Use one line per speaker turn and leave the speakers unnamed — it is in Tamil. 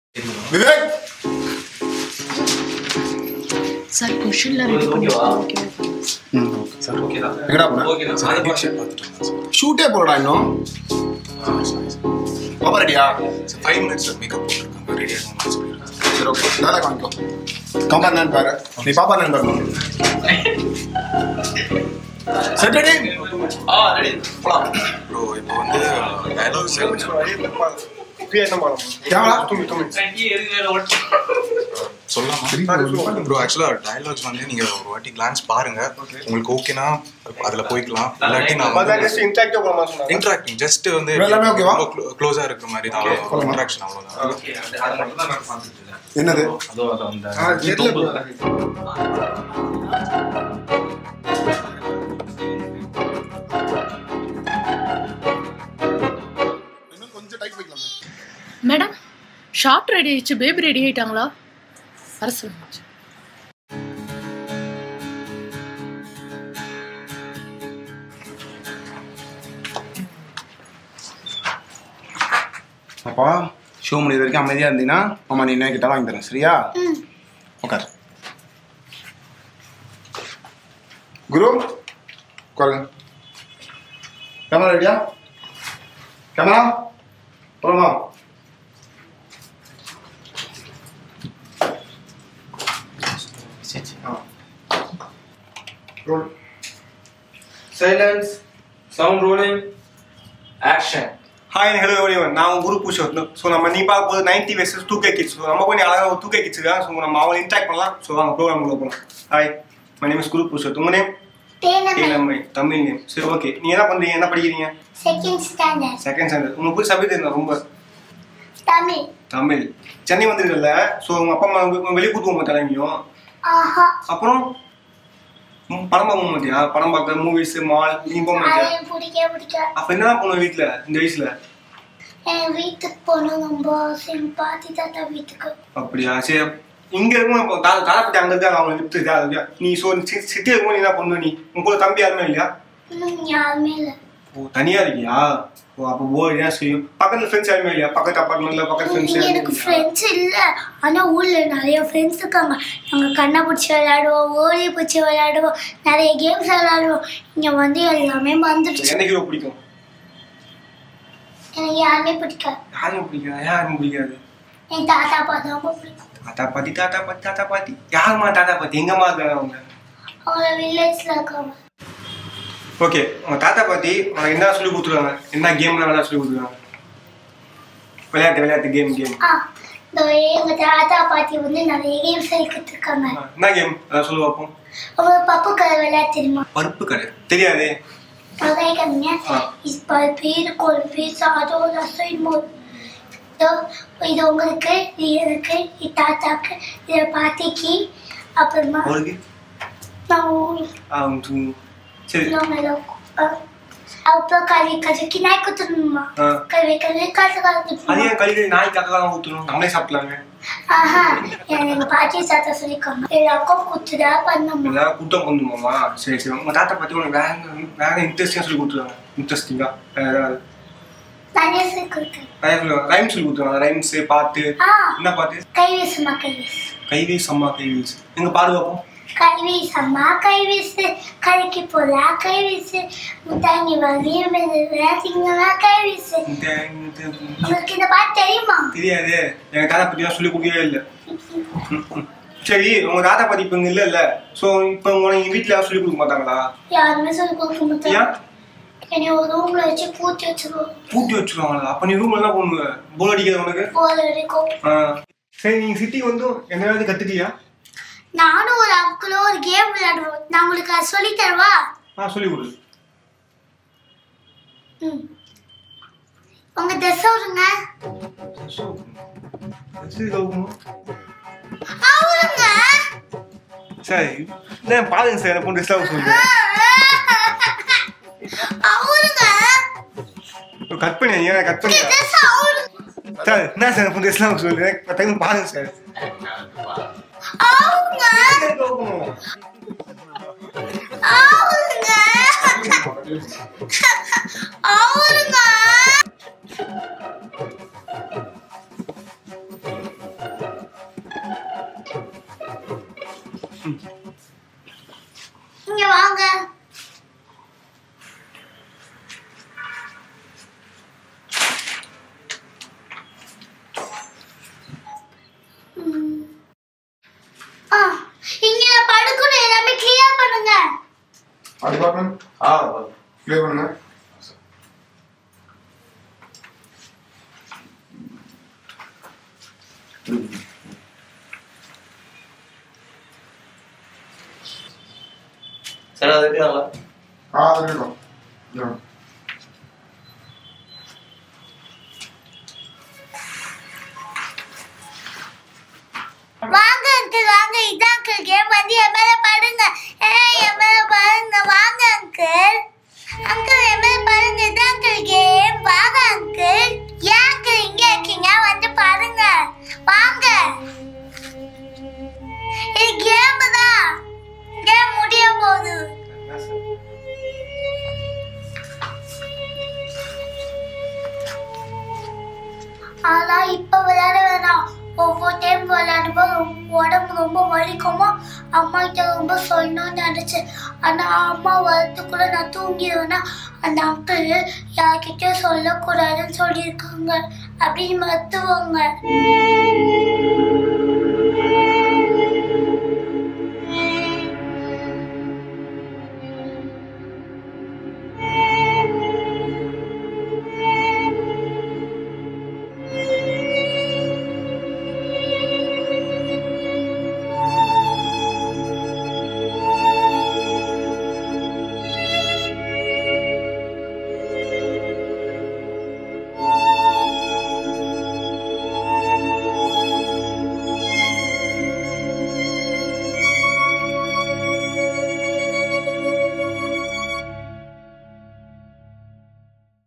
விவேக்
சார் கொஷின்லாம் ரெடி பண்ணி
ம் சார் ஓகே எங்கடா போன ஷூட்டே போடா இன்னும் பாப்பா ரெடியா
ஃபைவ் மினிட்ஸ் மேக்கப் போட்டிருக்காங்க ரெடி ஆகணும்னு சொல்லியிருக்காங்க
சரி ஓகே தாதா காமிக்கோ கம்பா என்னன்னு பாரு நீ பாப்பா என்னன்னு பாரு செட் ரெடி
ப்ரோ இப்போ வந்து டயலாக்ஸ்
கேமரா
சொல்லலாமா ப்ரோ ஆக்சுவலாக டயலாக்ஸ் வந்து நீங்க ஒரு வாட்டி கிளான்ஸ் பாருங்க உங்களுக்கு ஓகேனா அதுல போய்க்கலாம் இல்லாட்டி நான் இன்ட்ராக்டிங் ஜஸ்ட் வந்து
எல்லாமே okay வா?
க்ளோஸா இருக்கிற மாதிரி தான் இன்ட்ராக்ஷன் அவ்வளவுதான்
என்னது இன்னும் கொஞ்சம் டைட் வைக்கலாமே
மேடம் ஷார்ட் ரெடி ஆயிடுச்சு பேபி ரெடி ஆயிட்டாங்களா வர சொல்லுங்க
அப்பா ஷோ முடிய வரைக்கும் அமைதியா இருந்தீங்கன்னா மாமா நீ என்ன கிட்ட வாங்கி தரேன் சரியா உட்கார் குரு உட்காருங்க கேமரா ரெடியா கேமரா போலாமா roll
Silence. Sound rolling. Action.
Hi hello everyone நான் உங்க குரு புருஷோத்தம் ஸோ நம்ம நீ பார்க்க போது ninety versus two K kids so நம்ம கொஞ்சம் அழகாக ஒரு டூ கே கிட்ஸ் இருக்காங்க ஸோ நம்ம அவங்க இன்ட்ராக்ட் பண்ணலாம் ஸோ அவங்க ப்ரோக்ராம் போகலாம் hi my name is Guru Purushottam உங்க நேம்
தேனமை
தேனம்மை தமிழ் நேம் சரி ஓகே நீ என்ன பண்றீங்க என்ன படிக்கிறீங்க
செகண்ட் ஸ்டாண்டர்ட்
செகண்ட் ஸ்டாண்டர்ட் உங்களுக்கு புது சப்ஜெக்ட் என்ன ரொம்ப
தமிழ்
தமிழ் சென்னை வந்துருக்கல ஸோ உங்க அப்பா அம்மா உங்க- உங்க வெளியே கூட்டு போக மாட்டாங்க எங்கேயும்
ஆஹா
அப்புறம் ம், படம் பார்க்க போக மாட்டியா படம் பார்க்க மூவிஸ் மால் நீ போக மாட்டியா
அது பிடிக்க பிடிக்க
அப்ப என்ன பண்ணுவ வீட்ல இந்த வயசுல
என் வீட்டுக்கு போகணும் ரொம்ப ஆசையும் பாத்தி தாத்தா வீட்டுக்கு
அப்படியா சரி இங்க இருக்கும் இப்போ தாத்தா தாத்தா பத்தி அங்க இருக்காங்க அவங்க விட்டு அதுக்கு நீ சோ சிட்டி இருக்கும் நீ என்ன பண்ணுவ நீ உங்க கூட தம்பி யாருமே இல்லையா
இன்னும் யாருமே இல்லை
ஓ தனியா இருக்கியா ஓ அப்போ போர் என்ன செய்யும் பக்கத்துல ஃப்ரெண்ட்ஸ் யாருமே இல்லையா பக்கத்து அப்பார்ட்மெண்ட்ல பக்கத்து ஃப்ரெண்ட்ஸ்
இங்க எனக்கு ஃப்ரெண்ட்ஸ் இல்லை ஆனா ஊர்ல நிறைய ஃப்ரெண்ட்ஸ் இருக்காங்க நாங்க கண்ணை பிடிச்சி விளையாடுவோம் ஓடி பிடிச்சி விளையாடுவோம் நிறைய கேம்ஸ் விளையாடுவோம் இங்க வந்து எல்லாமே வந்துடுச்சு
என்ன ஹீரோ பிடிக்கும்
எனக்கு யாருமே பிடிக்காது
யாரும் பிடிக்காது யாரும் பிடிக்காது
என் தாத்தா பாத்தா ரொம்ப பிடிக்கும்
தாத்தா பாட்டி தாத்தா பாட்டி தாத்தா பாட்டி யாருமா தாத்தா பாட்டி எங்கம்மா இருக்காங்க அவங்க
அவங்க வில்லேஜ்ல இருக்காங்க
ஓகே உங்க தாத்தா பாட்டி உனக்கு என்ன சொல்லி கொடுத்துருக்காங்க என்ன கேம்லாம் விளையாட சொல்லி கொடுத்துருக்காங்க விளையாட்டு விளையாட்டு கேம் கேம்
ஆ இந்த எங்க தாத்தா பாட்டி வந்து நிறைய கேம்ஸ் சொல்லிக்கிட்டு இருக்காங்க
என்ன கேம் அதான் சொல்லு பார்ப்போம்
அவங்க பப்பு கதை விளையாட தெரியுமா
பருப்பு கடை தெரியாதே
பகைக்கங்க
ஆ.
இப்போ பேர் கோல் பேர் சாதம் ரசம் மோர் இதோ இது உங்களுக்கு இது எனக்கு இது தாத்தாக்கு இது பாட்டிக்கு அப்புறமா
அவருக்கு
நான்
ஆ ம், சரி
நான் எல்லாம் அ- அப்புறம் கறி கறிக்கு நாய் குத்துணுமா
ஆ.
கறி கறி காசு
அது
காசு
ஏன் கழிவு நாய் கக்கெல்லாம் ஊற்றணும் நம்மளே சாப்பிடலாங்க
ஆஹா எங்க பாட்டி தாத்தா சொல்லிருக்காங்க எல்லாருக்கும் குத்துதா பண்ணணுமா
ஏதாவது கூட்டம் பண்ணுமாமா சரி சரி உங்க தாத்தா பத்தி உனக்கு வேற என்ன- வேற இன்ட்ரெஸ்டிங்காக சொல்லி கொடுத்துருவாங்க இன்ட்ரெஸ்டிங்கா வேற ஏதாவது
நிறைய சொல்லிருக்கேன்
நிறைய சொல்லுவாங்க ரைம் சொல்லி கொடுத்துருவாங்க ரைம்ஸ் பாட்டு
ஆ
என்ன பாட்டு
கை வீசுமா கை வீசு
கைவீஸ் அம்மா கைவீஸ் எங்க பாடு பார்ப்போம்
கை வீசம்மா கை வீசு கடைக்கு போலா கை வீசு முத்தாங்கி வாங்கி விளையாட்டிங்களா கை வீசு
இந்த- இந்த-
உங்களுக்கு இந்த பாட்டு தெரியுமா
தெரியாது எங்க தாத்தா பத்தி சொல்லி கொடுக்கவே இல்லை சரி உங்க தாத்தா பத்தி இப்ப இங்க இல்ல இல்ல சோ இப்ப உனக்கு வீட்டுல யாரும் சொல்லி கொடுக்க மாட்டாங்களா
யாருமே சொல்லி கொடுக்க மாட்டாங்க
ஏன்
என்னை ஒரு ரூம்ல வச்சு பூட்டி வச்சிருவோம்
பூட்டி வச்சிருவாங்களா அப்ப நீ ரூம்ல என்ன பண்ணுவ போன் அடிக்காது உனக்கு
போல வரைக்கும்
ஆ. சரி நீங்க சிட்டி வந்து என்ன கத்துட்டியா
நானும் ஒரு அங்கிளும் ஒரு கேம் விளையாடுவோம் நான் உங்களுக்கு அது சொல்லி தரவா
ஆ சொல்லி கொடு
ம் உங்க ட்ரெஸ் விடுங்க
சரி கவுக்கணும்.
அவருங்க
சரி என்ன பாருங்க சார் எனக்கு ட்ரெஸ் சொல்லுங்க
அவருங்க
கட் பண்ணி நீங்க கட் பண்ணி
ட்ரெஸ் அவருங்க
சார் என்ன சார் எனக்கு ட்ரெஸ் சொல்லுங்க டைம் பாருங்க சார்
அவருங்க
என்ன கவுக்கணும்?
அவருங்க அவருங்க இங்க வாங்க ம். ஆ, இங்க நான் படுக்கணும் எல்லாமே கிளியர் பண்ணுங்க
டிபார்ட்மெண்ட்
ஆ
க்ளியர் பண்ணுங்க
சார் அது இருக்காங்களா
ஆ அது இருக்கட்டும் இதோ.
வாங்க அங்கிள் வாங்க இதான் அங்கிள் கேம் வந்து என் மேல பாருங்க ஏய் என் மேல பாருங்க வாங்க அங்கிள் அங்கிள் என் மேல பாருங்க இதான் அங்கிள் கேம் வாங்க அங்கிள் ஏன் அங்கிள் இங்க இருக்கீங்க வந்து பாருங்க வாங்க இது கேம் தான் கேம் முடிய போகுது ஆனா இப்ப விளையாட வேணாம் ஒவ்வொரு டைம் விளையாடும்போது ரொம்ப உடம்பு ரொம்ப வலிக்குமா அம்மா கிட்ட ரொம்ப சொல்லணும்னு நினைச்சேன் ஆனா அம்மா வரதுக்குள்ள நான் தூங்கிடுவேன்னா அந்த அங்கிள் யார்கிட்டயும் சொல்லக்கூடாதுன்னு சொல்லியிருக்காங்க அப்படின்னு மத்துவாங்க